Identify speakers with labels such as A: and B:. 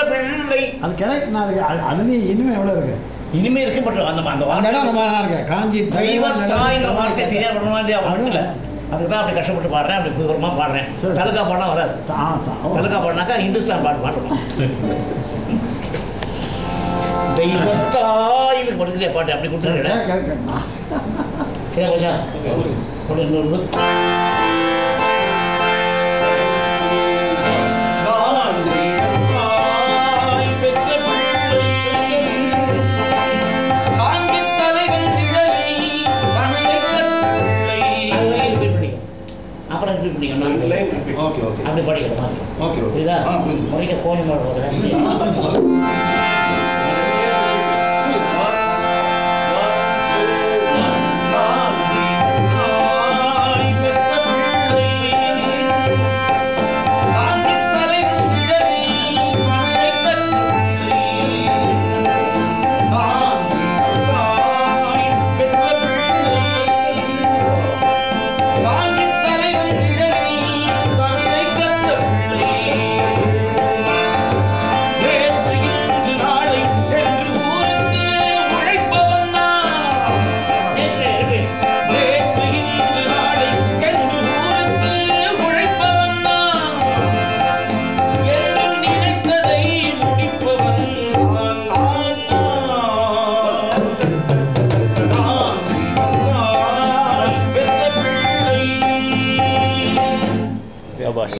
A: பிள்ளை
B: அது கரெக்ட் நான் அதுக்கு அது- அதுலயும் இனிமே எவ்வளோ இருக்கு
A: இனிமே இருக்கு பட் அந்த அந்த
B: அந்த
A: வார்த்தை
B: இடம் ரொம்ப நல்லா இருக்கு காஞ்சி
A: தெய்வத்தாய்ங்கிற வார்த்தை தெரியாது பண்ணணும் இல்லையா
B: இல்ல.
A: அதுக்கு தான் அப்படி கஷ்டப்பட்டு பாடுறேன் அப்படி விவரமா பாடுறேன்
B: சரி.
A: தலுக்கா பாடம் வராது
B: ஆ, ஆ, ஓ.
A: தலுக்கா பாடினாக்கா இந்துஸ்தான் பாட்டு பாடணும் தெய்வத்தாய் இது படிக்கிறே பாட்டு அப்படி கொடுத்துருக்கேன்
B: கரெக்ட், கரெக்ட்.
A: சரியா கொஞ்சம் ஒரு இன்னொரு காந்தியத்தாய் பெற்ற பிள்ளை, காஞ்சித் தலைவன் நிழலை தமிழைக் கற்பிள்ளை. அதுவரை repeat பண்ணிக்கோ. அப்புறம் repeat பண்ணிக்கோ. நான்
C: ஓகே ஓகே
A: அப்படி படிக்கணும்
C: ஓகே ஓகே
A: புரியுதா
C: ஆ புரியுது
A: முறைக்க கோணி மாடு